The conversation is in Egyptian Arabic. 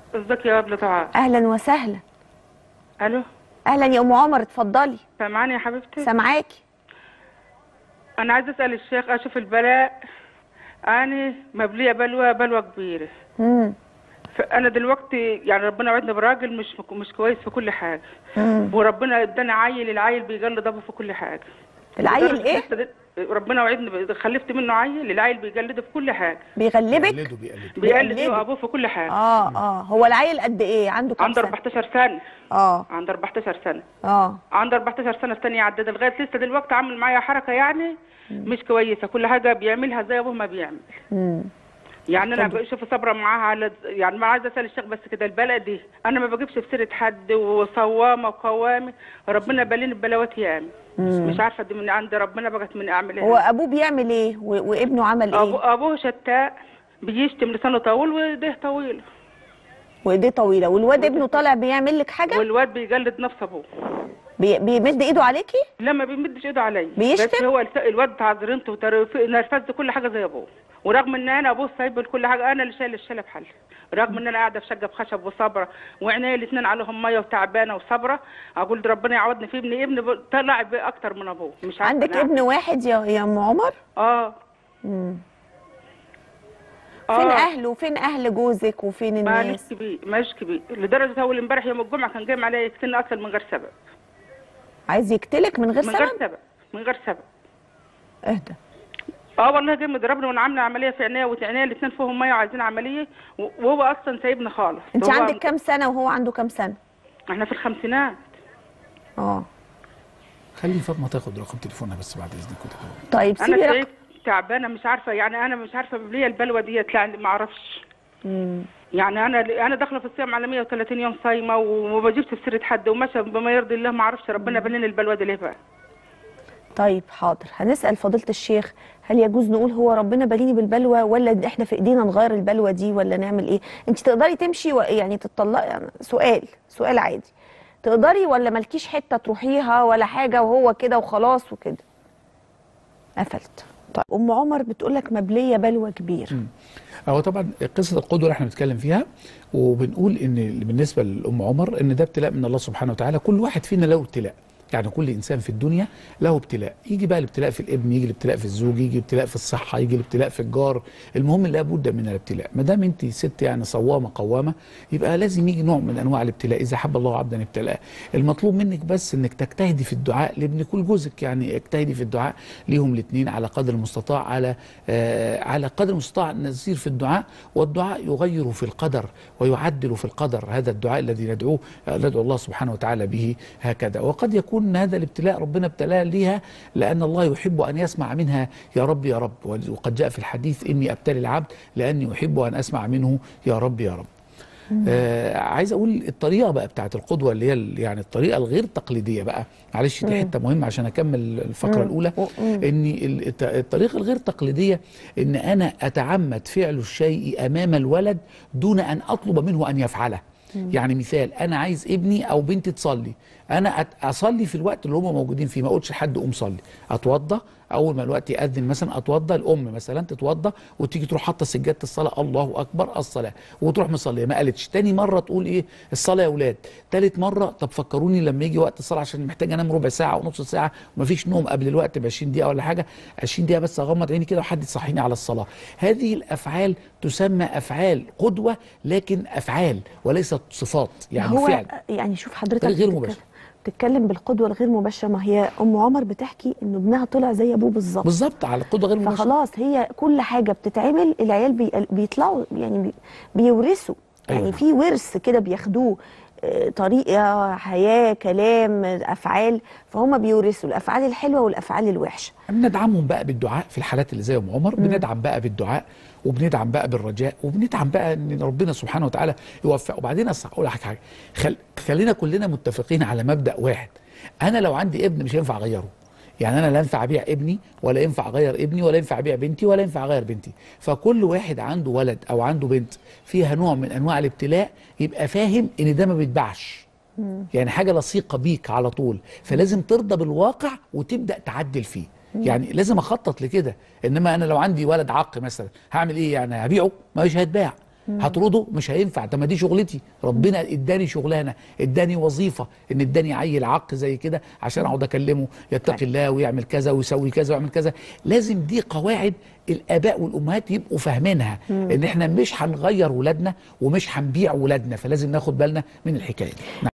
ازيك يا ابله دعاء اهلا وسهلا الو اهلا يا ام عمر اتفضلي سامعاني يا حبيبتي سامعاكي انا عايزه اسال الشيخ اشوف البلاء انا مبليه بلوى بلوى كبيره امم فانا دلوقتي يعني ربنا وعدني براجل مش مش كويس في كل حاجه وربنا اداني عيل العيل بيجلد ابوه في كل حاجه العيل لدرجة ايه لسه دل- ربنا وعدني ب- خلفت منه عيل العيل بيجلده في كل حاجه بيغلبك بيقلدوا بيقلدوا بيقلد بيقلده. هو ابوه في كل حاجه اه اه هو العيل قد ايه عنده كام عنده سنه 14 سنه اه عنده 14 سنه اه عنده 14 سنه الثانيه عدد لغايه لسه دلوقتي عامل معايا حركه يعني مش كويسه كل حاجه بيعملها زي ابوه ما بيعمل امم يعني انا بشوف صبره معاها على يعني ما عايزه اسال الشيخ بس كده البلد دي انا ما بجيبش في سيره حد وصوامه وقوامه ربنا بالين البلاوات ياما مش عارفه دي من عند ربنا بقت من اعمل هو ايه ابوه بيعمل ايه و- وابنه عمل أبو ايه ابوه شتاء بيشتم لسانه طويل وايديه طويله وايديه طويله والواد ابنه طالع بيعمل لك حاجه والواد بيجلد نفس ابوه بي... بيمد ايده عليكي لا ما بيمدش ايده عليا بيشتم؟ بس هو الس- الواد بتاع زرنته ونرفزت كل حاجه زي ابوه ورغم ان انا ابوه سايب كل حاجه انا اللي شايله الشاله بحالي رغم ان انا قاعده في شقه بخشب وصبره وعينيا الاثنين عليهم ميه وتعبانه وصبره اقول ده ربنا يعوضني في ابني ابني ب- طلع باكتر من ابوه مش عارفه عندك أنا ابن واحد يا يا ام عمر اه فين آه. اهله فين اهل جوزك وفين ماليش الناس كبير ماليش كبير لدرجه اول امبارح يوم الجمعه كان جاي عليا يقتلني اصلا من غير سبب عايز يقتلك من غير من غير سبب سبب من غير سبب اهدى اه والله جاي مضربني وانا عامله عمليه في عينيا وعينيا الاثنين فيهم ميه وعايزين عمليه و- وهو اصلا سايبني خالص انت هو- عندك كام سنه وهو عنده كام سنه احنا في الخمسينات اه خلي فاطمه تاخد رقم تليفونها بس بعد اذنك كده طيب انا سيبي تعبت رقم تعبانه مش عارفه يعني انا مش عارفه ليه البلوه ديت يعني ما اعرفش مم. يعني انا انا داخله في الصيام على 130 يوم صايمه وما بجيبش في سيره حد وماشيه بما يرضي الله ما اعرفش ربنا بلين البلوه دي ليه بقى طيب حاضر هنسال فضيله الشيخ هل يجوز نقول هو ربنا باليني بالبلوى ولا احنا في ايدينا نغير البلوى دي ولا نعمل ايه انت تقدري تمشي و... يعني تطلقي يعني سؤال سؤال عادي تقدري ولا مالكيش حته تروحيها ولا حاجه وهو كده وخلاص وكده قفلت طيب ام عمر بتقول لك مبليه بلوى كبير هو طبعا قصه القدوه اللي احنا بنتكلم فيها وبنقول ان بالنسبه لام عمر ان ده ابتلاء من الله سبحانه وتعالى كل واحد فينا له ابتلاء يعني كل انسان في الدنيا له ابتلاء يجي بقى الابتلاء في الابن يجي الابتلاء في الزوج يجي الابتلاء في الصحه يجي الابتلاء في الجار المهم لابد من الابتلاء ما دام انت ست يعني صوامه قوامه يبقى لازم يجي نوع من انواع الابتلاء اذا حب الله عبدا ابتلاه المطلوب منك بس انك تجتهدي في الدعاء لابنك ولجوزك يعني اجتهدي في الدعاء ليهم الاثنين على قدر المستطاع على آه على قدر المستطاع نسير في الدعاء والدعاء يغير في القدر ويعدل في القدر هذا الدعاء الذي ندعوه آه، ندعو الله سبحانه وتعالى به هكذا وقد يكون هذا الابتلاء ربنا ابتلاه ليها لأن الله يحب أن يسمع منها يا رب يا رب وقد جاء في الحديث إني أبتلي العبد لأني أحب أن أسمع منه يا رب يا رب آه عايز اقول الطريقه بقى بتاعت القدوه اللي هي ال- يعني الطريقه الغير تقليديه بقى معلش دي حته مهمه عشان اكمل الفقره الاولى ان ال- الت- الطريقه الغير تقليديه ان انا اتعمد فعل الشيء امام الولد دون ان اطلب منه ان يفعله يعني مثال انا عايز ابني او بنتي تصلي انا أت- اصلي في الوقت اللي هم موجودين فيه ما اقولش لحد قوم صلي اتوضى اول ما الوقت ياذن مثلا اتوضى الام مثلا تتوضى وتيجي تروح حاطه سجاده الصلاه الله اكبر الصلاه وتروح مصليه ما قالتش تاني مره تقول ايه الصلاه يا اولاد تالت مره طب فكروني لما يجي وقت الصلاه عشان محتاج انام ربع ساعه ونص ساعه ومفيش نوم قبل الوقت ب 20 دقيقه ولا حاجه 20 دقيقه بس اغمض عيني كده وحد يصحيني على الصلاه هذه الافعال تسمى افعال قدوه لكن افعال وليست صفات يعني هو فعل يعني شوف حضرتك غير بتتكلم- مباشر. بتتكلم بالقدوه الغير مباشره ما هي ام عمر بتحكي ان ابنها طلع زي ابوه بالظبط بالظبط على القدوه غير مباشره فخلاص هي كل حاجه بتتعمل العيال بي بيطلعوا يعني بي بيورثوا أيوة يعني نعم. في ورث كده بياخدوه آه، طريقه حياه كلام آه، افعال فهم بيورثوا الافعال الحلوه والافعال الوحشه بندعمهم بقى بالدعاء في الحالات اللي زي ام عمر بندعم بقى بالدعاء وبندعم بقى بالرجاء وبندعم بقى ان ربنا سبحانه وتعالى يوفق وبعدين أصل اقول لك حاجه خل... خلينا كلنا متفقين على مبدا واحد انا لو عندي ابن مش هينفع اغيره يعني انا لا ينفع ابيع ابني ولا ينفع اغير ابني ولا ينفع ابيع بنتي ولا ينفع اغير بنتي فكل واحد عنده ولد او عنده بنت فيها نوع من انواع الابتلاء يبقى فاهم ان ده ما بيتباعش يعني حاجه لصيقه بيك على طول فلازم ترضى بالواقع وتبدا تعدل فيه يعني لازم اخطط لكده انما انا لو عندي ولد عق مثلا هعمل ايه يعني هبيعه مش هيتباع هطرده مش هينفع ده ما دي شغلتي ربنا اداني شغلانه اداني وظيفه ان اداني عيل عق زي كده عشان اقعد اكلمه يتقي الله ويعمل كذا ويسوي كذا ويعمل كذا لازم دي قواعد الاباء والامهات يبقوا فاهمينها ان احنا مش هنغير ولادنا ومش هنبيع ولادنا فلازم ناخد بالنا من الحكايه دي